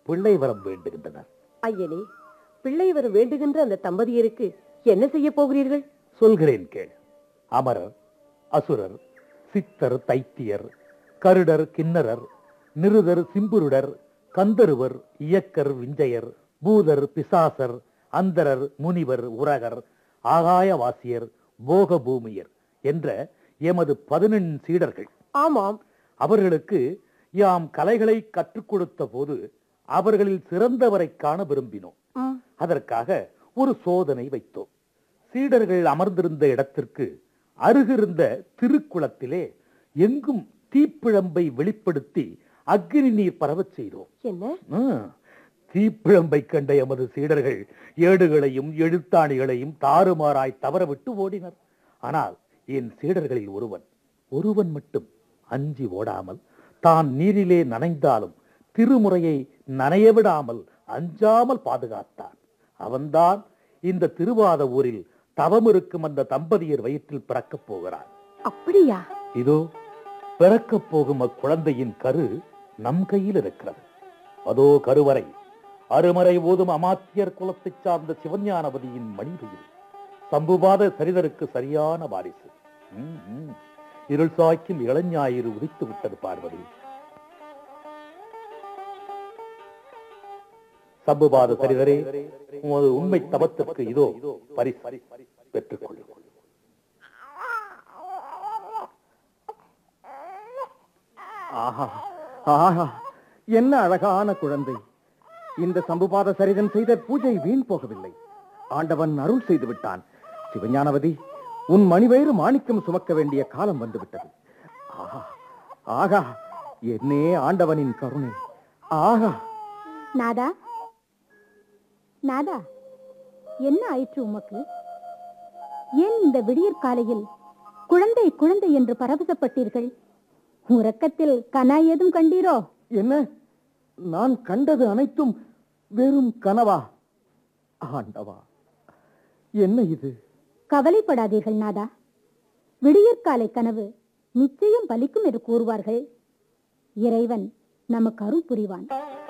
பிள்ளை வரம் வேண்டுகின்றனர் ஐயனே பிள்ளை வர வேண்டுகின்ற அந்த தம்பதியருக்கு என்ன செய்ய போகிறீர்கள் சொல்கிறேன் கேள் அமரர் அசுரர் சித்தர் தைத்தியர் கருடர் கிண்ணரர் நிருதர் சிம்புருடர் கந்தருவர் இயக்கர் விஞ்சையர் பூதர் பிசாசர் அந்தரர் முனிவர் உரகர் ஆகாயவாசியர் போகபூமியர் என்ற எமது பதினெண் சீடர்கள் ஆமாம் அவர்களுக்கு யாம் கலைகளை கற்றுக் கொடுத்த போது அவர்களில் சிறந்தவரை காண விரும்பினோம் ம், அதற்காக ஒரு சோதனை வைத்தோம் சீடர்கள் அமர்ந்திருந்த இடத்திற்கு அருகிருந்த திருக்குளத்திலே எங்கும் தீப்பிழம்பை வெளிப்படுத்தி அக்னி நீர் பரவச் செய்தோம் என்ன ஆ, தீப்பிழம்பை கண்ட எமது சீடர்கள் ஏடுகளையும் எழுத்தாணிகளையும் தாறுமாறாய் தவறவிட்டு ஓடினர் ஆனால் என் சீடர்களில் ஒருவன் ஒருவன் மட்டும் அஞ்சி ஓடாமல் தான் நீரிலே நனைந்தாலும் திருமுறையை நனைய விடாமல் அஞ்சாமல் பாதுகாத்தான் அவன்தான் இந்த திருவாத ஊரில் தவமிருக்கும் அந்த தம்பதியர் வயிற்றில் பிறக்கப் போகிறான் அப்படியா இதோ பிறக்கப் போகும் அக்குழந்தையின் கரு நம் கையில் இருக்கிறது அதோ கருவறை அருமறை ஓதும் அமாத்தியர் குலத்தைச் சார்ந்த சிவஞானவதியின் மணிவெயில் சம்புபாத சரிதருக்கு சரியான வாரிசு ம், ம். இருள் சாய்க்கும் இளஞாயிறு உதித்து விட்டது பார்வதி சம்புபாத சரிதரே உமது உண்மை தபத்திற்கு இதோ பரிசு பெற்றுக் கொள்ளுங்கள் ஆஹா ஆஹா என்ன அழகான குழந்தை இந்த சம்புபாத சரிதன் செய்த பூஜை வீண் போகவில்லை ஆண்டவன் அருள் செய்து விட்டான் சிவஞானவதி உன் மணிவயிறு மாணிக்கம் சுமக்க வேண்டிய காலம் வந்துவிட்டது ஆஹா ஆகா என்னே ஆண்டவனின் கருணை ஆகா நாதா நாதா என்ன ஆயிற்று உமக்கு ஏன் இந்த விடியற் காலையில் குழந்தை குழந்தை என்று பரவசப்பட்டீர்கள் உறக்கத்தில் கனா ஏதும் கண்டீரோ என்ன நான் கண்டது அனைத்தும் வெறும் கனவா ஆண்டவா என்ன இது கவலைப்படாதீர்கள் நாதா விடியற்காலை கனவு நிச்சயம் பலிக்கும் என்று கூறுவார்கள் இறைவன் நமக்கு அருள் புரிவான்